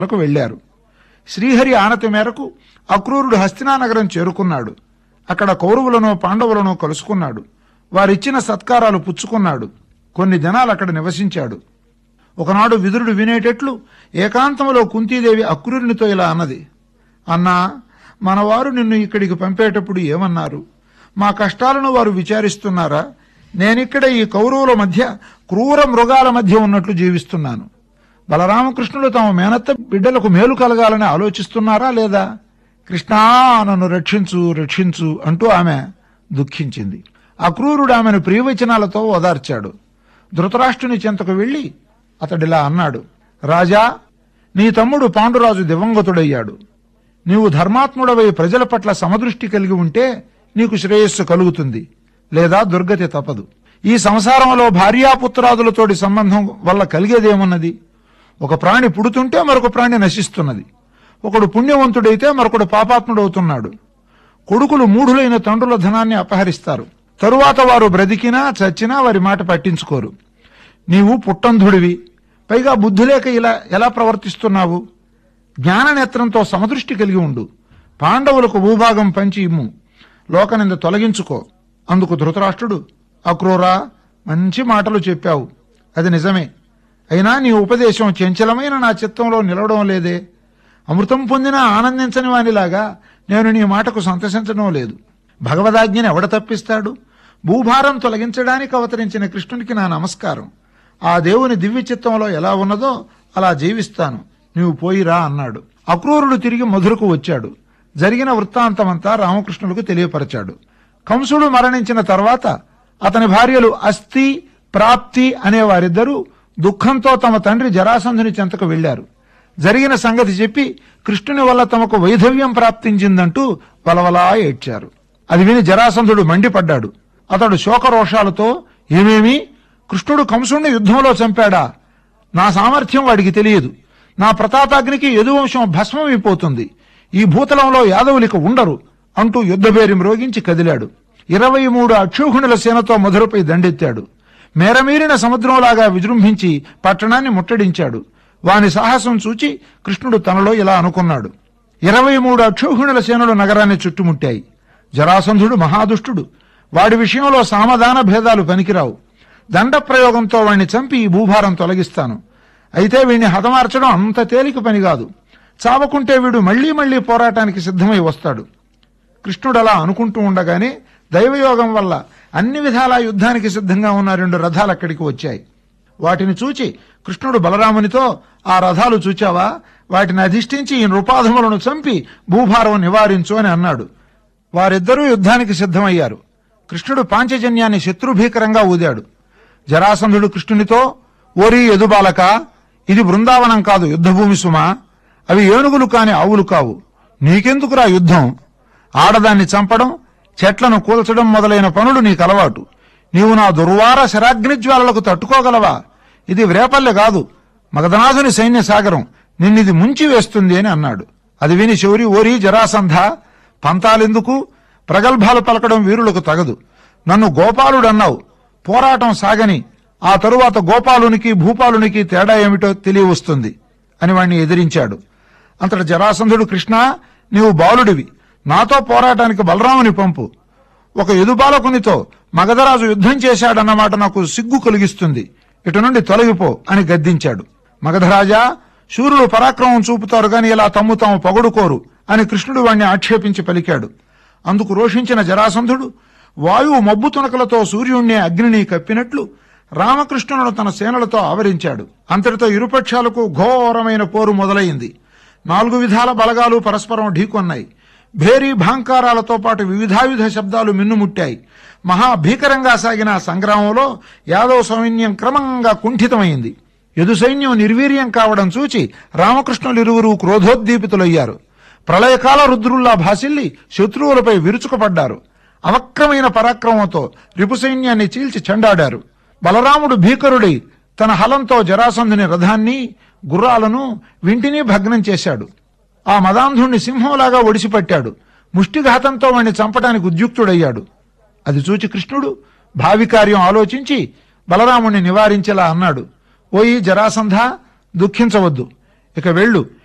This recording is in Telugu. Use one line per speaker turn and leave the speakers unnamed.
లకు వెళ్లారు శ్రీహరి ఆనతి మేరకు అక్రూరుడు హస్తినానగరం చేరుకున్నాడు అక్కడ కౌరవులను పాండవులను కలుసుకున్నాడు వారిచ్చిన సత్కారాలు పుచ్చుకున్నాడు కొన్ని దినాలు అక్కడ నివసించాడు ఒకనాడు విదురుడు వినేటట్లు ఏకాంతంలో కుంతీదేవి అక్రూరునితో ఇలా అన్నది అన్నా మనవారు నిన్ను ఇక్కడికి పంపేటప్పుడు ఏమన్నారు మా కష్టాలను వారు విచారిస్తున్నారా నేనిక్కడ ఈ కౌరవుల మధ్య క్రూర మృగాల మధ్య ఉన్నట్లు జీవిస్తున్నాను బలరామకృష్ణుడు తమ మేనత్త బిడ్డలకు మేలు కలగాలని ఆలోచిస్తున్నారా లేదా కృష్ణా నన్ను రక్షించు రక్షించు అంటూ ఆమె దుఃఖించింది అక్రూరుడు ఆమెను ప్రియవచనాలతో ఓదార్చాడు ధృతరాష్ట్రుని చెంతకు వెళ్లి అతడిలా అన్నాడు రాజా నీ తమ్ముడు పాండురాజు దివంగతుడయ్యాడు నీవు ధర్మాత్ముడవై ప్రజల పట్ల సమదృష్టి కలిగి ఉంటే నీకు శ్రేయస్సు కలుగుతుంది లేదా దుర్గతి తప్పదు ఈ సంసారంలో భార్యాపుత్రాదులతోటి సంబంధం వల్ల కలిగేదేమున్నది ఒక ప్రాణి పుడుతుంటే మరొక ప్రాణి నశిస్తున్నది ఒకడు పుణ్యవంతుడైతే మరొకడు పాపాత్ముడవుతున్నాడు కొడుకులు మూఢులైన తండ్రుల ధనాన్ని అపహరిస్తారు తరువాత వారు బ్రతికినా చచ్చినా వారి మాట పట్టించుకోరు నీవు పుట్టంధుడివి పైగా బుద్ధి లేక ఇలా ఎలా ప్రవర్తిస్తున్నావు జ్ఞాననేత్రంతో సమదృష్టి కలిగి ఉండు పాండవులకు భూభాగం పంచి ఇమ్ము లోకనింద తొలగించుకో అందుకు ధృతరాష్ట్రుడు అక్రూరా మంచి మాటలు చెప్పావు అది నిజమే అయినా నీ ఉపదేశం చంచలమైన నా చిత్తంలో నిలవడం లేదే అమృతం పొందినా ఆనందించని వానిలాగా నేను నీ మాటకు సంతసించడం లేదు భగవదాజ్ఞని ఎవడ తప్పిస్తాడు భూభారం తొలగించడానికి అవతరించిన కృష్ణునికి నా నమస్కారం ఆ దేవుని దివ్య చిత్తంలో ఎలా ఉన్నదో అలా జీవిస్తాను నీవు పోయిరా అన్నాడు అక్రూరుడు తిరిగి మధురకు వచ్చాడు జరిగిన వృత్తాంతమంతా రామకృష్ణులకు తెలియపరచాడు కంసుడు మరణించిన తర్వాత అతని భార్యలు అస్థి ప్రాప్తి అనే వారిద్దరూ దుఃఖంతో తమ తండ్రి జరాసంధుని చెంతకు వెళ్లారు జరిగిన సంగతి చెప్పి కృష్ణుని వల్ల తమకు వైధవ్యం ప్రాప్తించిందంటూ వలవలా ఏడ్చారు అది విని జరాసంధుడు మండిపడ్డాడు అతడు శోకరోషాలతో ఏమేమి కృష్ణుడు కంసుణ్ణి యుద్ధంలో చంపాడా నా సామర్థ్యం వాడికి తెలియదు నా ప్రతాపాగ్నికి యదువంశం భస్మమైపోతుంది ఈ భూతలంలో యాదవులిక ఉండరు అంటూ యుద్ధభేరి మ్రోగించి కదిలాడు ఇరవై మూడు అక్షోహిణుల సేనతో మధురపై దండెత్తాడు మేరమీరిన సముద్రంలాగా విజృంభించి పట్టణాన్ని ముట్టడించాడు వాని సాహసం చూచి కృష్ణుడు తనలో ఇలా అనుకున్నాడు ఇరవై మూడు అక్షోహిణుల సేనలు నగరాన్ని చుట్టుముట్టాయి జరాసంధుడు మహాదుష్టుడు వాడి విషయంలో సామధాన భేదాలు పనికిరావు దండ ప్రయోగంతో వాణ్ణి చంపి ఈ భూభారం తొలగిస్తాను అయితే వీణ్ణి హతమార్చడం అంత తేలిక పని కాదు చావకుంటే వీడు మళ్లీ మళ్లీ పోరాటానికి సిద్ధమై వస్తాడు కృష్ణుడు అలా అనుకుంటూ ఉండగానే దైవయోగం వల్ల అన్ని విధాలా యుద్ధానికి సిద్ధంగా ఉన్న రెండు రథాలు అక్కడికి వచ్చాయి వాటిని చూచి కృష్ణుడు బలరామునితో ఆ రథాలు చూచావా వాటిని అధిష్ఠించి ఈ నృపాధములను చంపి భూభారం నివారించు అని అన్నాడు వారిద్దరూ యుద్ధానికి సిద్ధమయ్యారు కృష్ణుడు పాంచజన్యాన్ని శత్రుభీకరంగా ఊదాడు జరాసంధుడు కృష్ణునితో ఓరి ఎదుబాలక ఇది బృందావనం కాదు యుద్ధభూమి సుమా అవి ఏనుగులు కాని ఆవులు కావు నీకెందుకురా యుద్ధం ఆడదాన్ని చంపడం చెట్లను కూల్చడం మొదలైన పనులు నీకు అలవాటు నీవు నా దుర్వార శరాగ్నిజ్వాలలకు తట్టుకోగలవా ఇది వ్రేపల్లె కాదు మగధనాథుని సైన్య సాగరం నిన్నిది ముంచి వేస్తుంది అని అన్నాడు అది విని శౌరి ఓరి జరాసంధ పంతాలెందుకు ప్రగల్భాలు పలకడం వీరులకు తగదు నన్ను గోపాలుడన్నావు పోరాటం సాగని ఆ తరువాత గోపాలునికి భూపాలునికి తేడా ఏమిటో తెలియవస్తుంది అని వాణ్ణి ఎదిరించాడు అంతట జరాసంధుడు కృష్ణ నీవు బాలుడివి నాతో పోరాటానికి బలరాముని పంపు ఒక ఎదుబాలకునితో మగధరాజు యుద్ధం చేశాడన్నమాట నాకు సిగ్గు కలిగిస్తుంది ఇటు నుండి తొలగిపో అని గద్దించాడు మగధరాజా శూరులు పరాక్రమం చూపుతారు గాని ఇలా తమ్ము తాము పొగడుకోరు అని కృష్ణుడు వాణ్ణి ఆక్షేపించి పలికాడు అందుకు రోషించిన జరాసంధుడు వాయువు మబ్బు తునకలతో సూర్యుణ్ణి అగ్నిని కప్పినట్లు రామకృష్ణులను తన సేనలతో ఆవరించాడు అంతటితో ఇరుపక్షాలకు ఘోరమైన పోరు మొదలైంది నాలుగు విధాల బలగాలు పరస్పరం ఢీకొన్నాయి భేరీ భాంకారాలతో పాటు వివిధావిధ శబ్దాలు మిన్నుముట్టాయి మహాభీకరంగా సాగిన ఆ సంగ్రామంలో యాదవ సైన్యం క్రమంగా కుంఠితమైంది యదు సైన్యం నిర్వీర్యం కావడం చూచి రామకృష్ణులిరువురు క్రోధోద్దీపితులయ్యారు ప్రళయకాల రుద్రుల్లా భాసిల్లి శత్రువులపై విరుచుకుపడ్డారు అవక్రమైన పరాక్రమంతో రిపు సైన్యాన్ని చీల్చి చెండాడారు బలరాముడు భీకరుడై తన హలంతో జరాసంధుని రథాన్ని గుర్రాలను వింటిని భగ్నం చేశాడు ఆ మదాంధుణ్ణి సింహంలాగా ఒడిసిపట్టాడు ముష్టిఘాతంతో వాణ్ణి చంపడానికి ఉద్యుక్తుడయ్యాడు అది చూచి కృష్ణుడు భావి కార్యం ఆలోచించి బలరాముణ్ణి నివారించేలా అన్నాడు ఓయి జరాసంధ దుఃఖించవద్దు ఇక వెళ్ళు